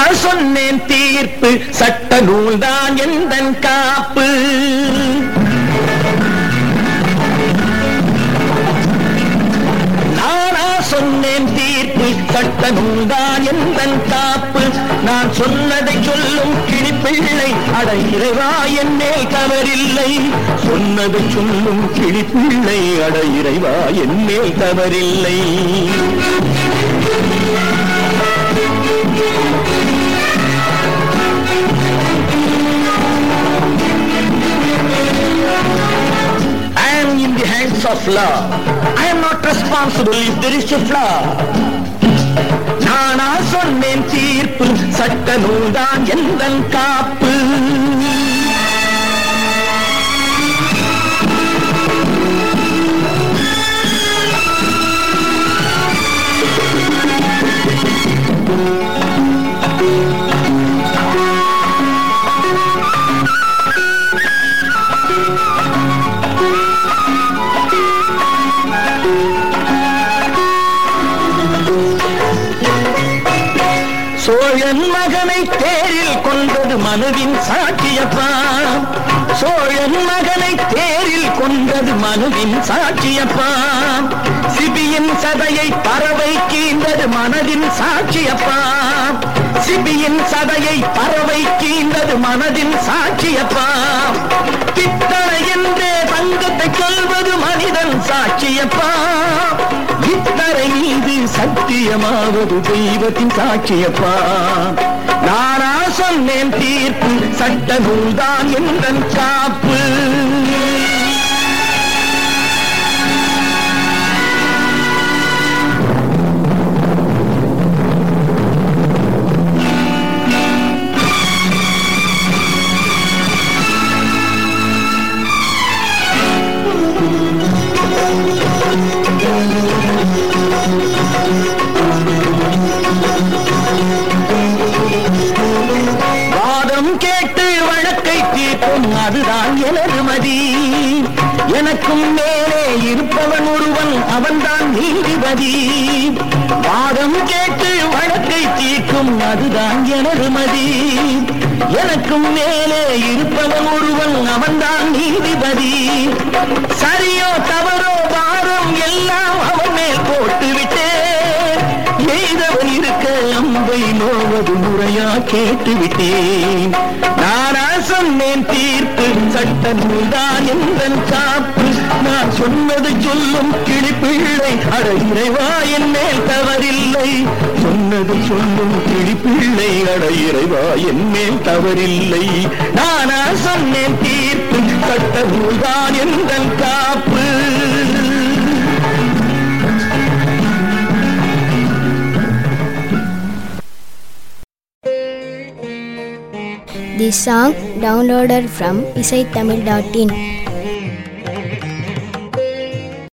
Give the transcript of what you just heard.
சொன்னேன் தீர்ப்பு சட்ட நூல்தான் எந்தன் காப்பு நானா சொன்னேன் தீர்ப்பு சட்ட நூல்தான் எந்தன் காப்பு நான் சொன்னதை சொல்லும் கிளிப்பிள்ளை அட இறைவா என் மேல் தவறில்லை சொன்னதை சொல்லும் கிளிப்பிள்ளை அட இறைவா என் மேல் தவறில்லை I am in the hands of law. I am not responsible if there is a flaw. நானா சொன்னேன் தீர்ப்பு சட்ட நூல்தான் எந்தன் காப்பு சோழன் மகனை தேரில் கொண்டது மனுவின் சாட்சியப்பா சோழன் மகனை தேரில் கொண்டது மனுவின் சாட்சியப்பா சிபியின் சதையை பறவை கீந்தது மனதின் சாட்சியப்பா சிபியின் சதையை பறவை கீந்தது மனதின் சாட்சியப்பா பித்தளை என்றே தங்கத்தை சொல்வது மனிதன் சாட்சியப்பா இத்தரை மீது சத்தியமாவது தெய்வத்தின் சாட்சியப்பா நானா சொன்னேன் தீர்ப்பு சட்ட நூல்தான் எந்தன் காப்பு வாதம் கேட்டு வழக்கை தீர்க்கும் அதுதான் எனது மதி எனக்கும் மேலே இருப்பவன் ஒருவன் அவன்தான் நீதிபதி வாதம் கேட்டு வழக்கை தீர்க்கும் அதுதான் எனது மதி எனக்கும் மேலே இருப்பவன் ஒருவன் அவன்தான் நீதிபதி சரியோ தவறோ வாரம் எல்லாம் அவன் மேல் போட்டு விட்டேன் எய்தவன் இருக்க அம்பை நோவது முறையா கேட்டு விட்டேன் நானா சொன்னேன் தீர்ப்பு சட்ட நூல்தான் எந்தன் காப்பு நான் சொன்னது சொல்லும் கிளிப்பிள்ளை அட இறைவா என் மேல் தவறில்லை சொன்னது சொல்லும் கிளிப்பிள்ளை அட இறைவா என் மேல் தவறில்லை நானா சொன்னேன் தீர்ப்பு சட்ட நூல்தான் எந்தன் காப்பு This song downloaded from isaithamil.in.